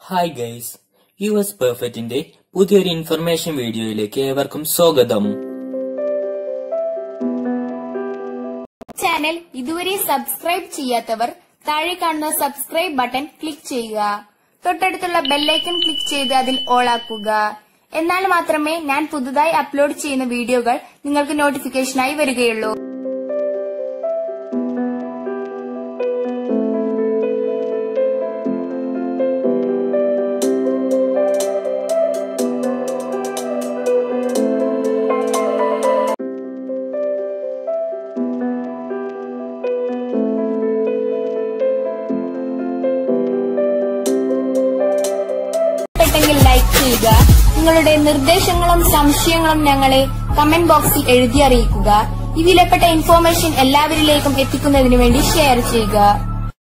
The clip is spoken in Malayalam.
ഹായ് ഗൈസ് യു എസ് പെർഫെക്റ്റിന്റെ പുതിയൊരു ഇൻഫർമേഷൻ വീഡിയോയിലേക്ക് ഏവർക്കും സ്വാഗതം ചാനൽ ഇതുവരെ സബ്സ്ക്രൈബ് ചെയ്യാത്തവർ താഴെ കാണുന്ന സബ്സ്ക്രൈബ് ബട്ടൺ ക്ലിക്ക് ചെയ്യുക തൊട്ടടുത്തുള്ള ബെല്ലൈക്കൺ ക്ലിക്ക് ചെയ്ത് അതിൽ ഓൾ ആക്കുക എന്നാൽ മാത്രമേ ഞാൻ പുതുതായി അപ്ലോഡ് ചെയ്യുന്ന വീഡിയോകൾ നിങ്ങൾക്ക് നോട്ടിഫിക്കേഷനായി വരികയുള്ളൂ ഇഷ്ടപ്പെട്ടെങ്കിൽ ലൈക്ക് ചെയ്യുക നിങ്ങളുടെ നിർദ്ദേശങ്ങളും സംശയങ്ങളും ഞങ്ങളെ കമന്റ് ബോക്സിൽ എഴുതി അറിയിക്കുക ഈ വിലപ്പെട്ട ഇൻഫോർമേഷൻ എല്ലാവരിലേക്കും എത്തിക്കുന്നതിന് വേണ്ടി ഷെയർ ചെയ്യുക